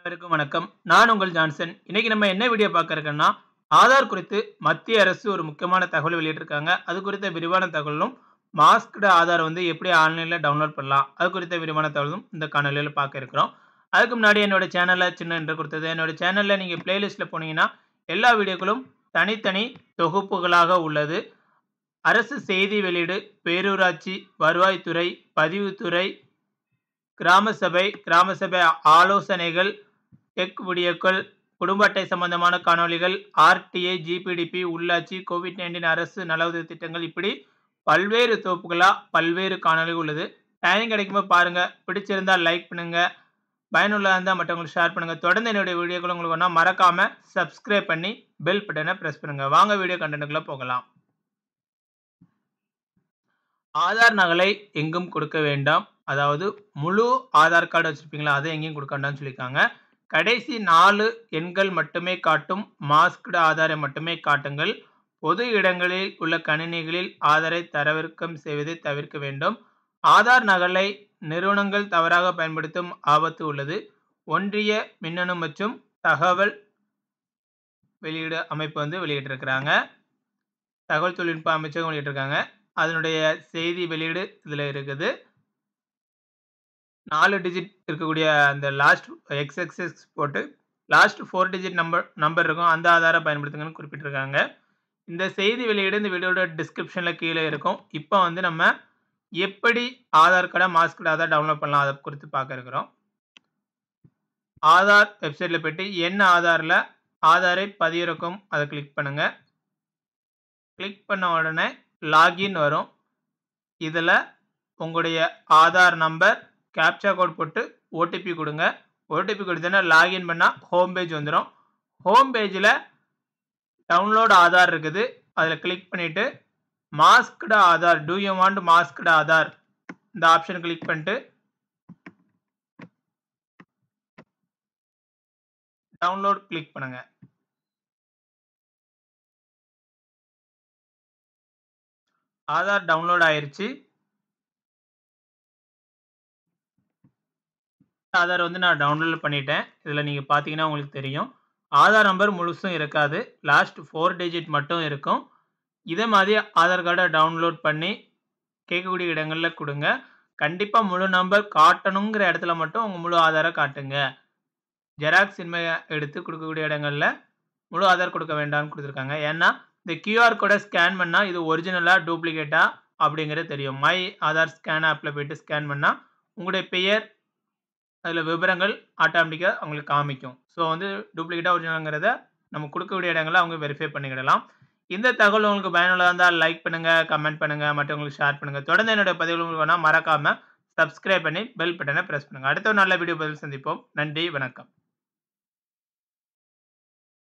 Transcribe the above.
அனைவருக்கும் வணக்கம். நான் உங்கள் ஜான்சன். இன்னைக்கு நம்ம என்ன வீடியோ பார்க்க இருக்கோம்னா, ஆதார் குறித்து மத்திய அரசு ஒரு முக்கியமான தகவல் வெளியிட்டிருக்காங்க. அது குறித்த விரிவான தகவலும், மாஸ்க்டு ஆதார் வந்து எப்படி ஆன்லைன்ல டவுன்லோட் பண்ணலாம்? அது குறித்த விரிவான தகவலும் இந்த காணொளியில பார்க்க இருக்கிறோம். அதுக்கு முன்னாடி என்னோட சேனல சின்ன இன்ட்ரோ கொடுத்தது. என்னோட சேனல்ல நீங்க பிளேலிஸ்ட்ல போனீங்கன்னா, எல்லா வீடியோக்களும் தனித்தனி தொகுப்புகளாக உள்ளது. அரசு செய்தி வெளியீடு, பேரூராட்சி, வருவாய்த்துறை, பதிவுத்துறை, கிராம சபை, கிராம சபை ஆலோசனைகள், டெக் வீடியோக்கள், குடும்ப அட்டை சம்பந்தமான காணொளிகள், ஆர்டிஐ, ஜிபிடிபி, உள்ளாட்சி, கோவிட்-19 அரசு நலவுதவி திட்டங்கள் இப்படி பல்வேறு தொகுப்புகளா பல்வேறு காணொளிகள் உள்ளது. டைம் கிடைக்கும்போது பாருங்க. பிடிச்சிருந்தா லைக் பண்ணுங்க. பயனுள்ளதா இருந்தா மற்றவங்களுக்கு ஷேர் பண்ணுங்க. தொடர்ந்து என்னுடைய வீடியோக்கள் உங்களுக்கு வேணும்னா மறக்காம சப்ஸ்கிரைப் பண்ணி பெல் பட்டன பிரஸ் பண்ணுங்க. வாங்க வீடியோ கன்டென்ட்க்குள்ள போகலாம். ஆதார் நகலை எங்கும் கொடுக்க வேண்டாம். அதாவது முழு ஆதார் கார்டு வச்சிருப்பீங்களா, அத எங்கேயும் கொடுக்க வேண்டாம்னு சொல்லியிருக்காங்க. கடைசி 4 எண்கள் மட்டுமே காட்டும் மாஸ்க்டு ஆதாரை மட்டுமே காட்டுங்கள். பொது இடங்களில் உள்ள கணினிகளில் ஆதாரை தரவிறக்கம் செய்வதை தவிர்க்க வேண்டும். ஆதார் நகலை நிறுவனங்கள் தவறாக பயன்படுத்தும் ஆபத்து உள்ளது. ஒன்றிய மின்னணு மற்றும் தகவல் வெளியீடு அமைப்பு வந்து வெளியிட்டிருக்கிறாங்க. தகவல் தொழில்நுட்ப அமைச்சகம் வெளியிட்டிருக்காங்க. அதனுடைய செய்தி வெளியீடு இதுல இருக்குது. 4 டிஜிட் இருக்கக்கூடிய அந்த லாஸ்ட் எக்ஸ்எக்ஸ்எக்ஸ் போட்டு லாஸ்ட் 4 டிஜிட் நம்பர் நம்பர் இருக்கும். அந்த ஆதார பயன்படுத்துங்கன்னு குறிப்பிட்டிருக்காங்க. இந்த செய்தி வெளியீடு இந்த வீடியோட டிஸ்கிரிப்ஷன்ல கீழ இருக்கும். இப்ப வந்து நம்ம எப்படி Aadhaar card masked Aadhaar download பண்ணலாம் அத குறித்து பார்க்க இருக்கிறோம். ஆதார் வெப்சைட்ல போயிட்டு என் ஆதார்ல ஆதாரை பதிவிறக்கும் அத கிளிக் பண்ணுங்க. கிளிக் பண்ண உடனே லாகின் வரும். இதுல உங்களுடைய ஆதார் நம்பர், கேப்சா கோட் போட்டு ஓடிபி குடுங்க. ஓடிபி குடுத்தோனே லாகின் பண்ணா ஹோம் பேஜ் வந்துரும். ஹோம் பேஜ்ல டவுன்லோட் ஆதார் இருக்குது. அதுல கிளிக் பண்ணிட்டு masked Aadhaar do you want masked Aadhaar இந்த ஆப்ஷன் கிளிக் பண்ணிட்டு டவுன்லோட் கிளிக் பண்ணுங்க. ஆதார் டவுன்லோட் ஆயிருச்சு. ஆதார் வந்து நான் டவுன்லோட் பண்ணிட்டேன். இதுல நீங்க பார்த்தீங்கன்னா உங்களுக்கு தெரியும். ஆதார் நம்பர் முழுசும் இருக்காது. லாஸ்ட் 4 டிஜிட் மட்டும் இருக்கும். இதே மாதிரி ஆதார் கார்ட டவுன்லோட் பண்ணி கேட்கக்கூடிய இடங்கள்ல குடுங்க. கண்டிப்பா முழு நம்பர் காட்டணுங்கிற இடத்துல மட்டும் உங்க முழு ஆதார காட்டுங்க. ஜெராக்ஸ் இன்மை எடுத்து குடுக்கக்கூடிய இடங்கள்ல முழு ஆதார் கொடுக்க வேண்டாம்னு குடுத்திருக்காங்க. ஏன்னா, இந்த கியூஆர் கோட ஸ்கேன் பண்ணா இது ஒரிஜினலா, டூப்ளிகேட்டா அப்படிங்கிறது தெரியும். மை ஆதார் ஸ்கேன் ஆப்ல போயிட்டு ஸ்கேன் பண்ணா உங்களுடைய பெயர், அதுல விவரங்கள் ஆட்டோமேட்டிக்கா உங்களுக்கு காமிக்கும். ஸோ வந்து டூப்ளிகேட்டா, ஒரிஜினல்ங்கிறத நம்ம குடுக்கக்கூடிய இடங்கள்ல அவங்க வெரிஃபை பண்ணிக்கிடலாம். இந்த தகவல் உங்களுக்கு பயனுள்ளதா இருந்தா லைக் பண்ணுங்க, கமெண்ட் பண்ணுங்க, மற்றவங்களுக்கு ஷேர் பண்ணுங்க. தொடர்ந்து என்னுடைய பதிவுகள் உங்களுக்கு வேணும்னா மறக்காம சப்ஸ்கிரைப் பண்ணி பெல் பட்டன பிரஸ் பண்ணுங்க. அடுத்த ஒரு நல்ல வீடியோ பதிவில் சந்திப்போம். நன்றி, வணக்கம்.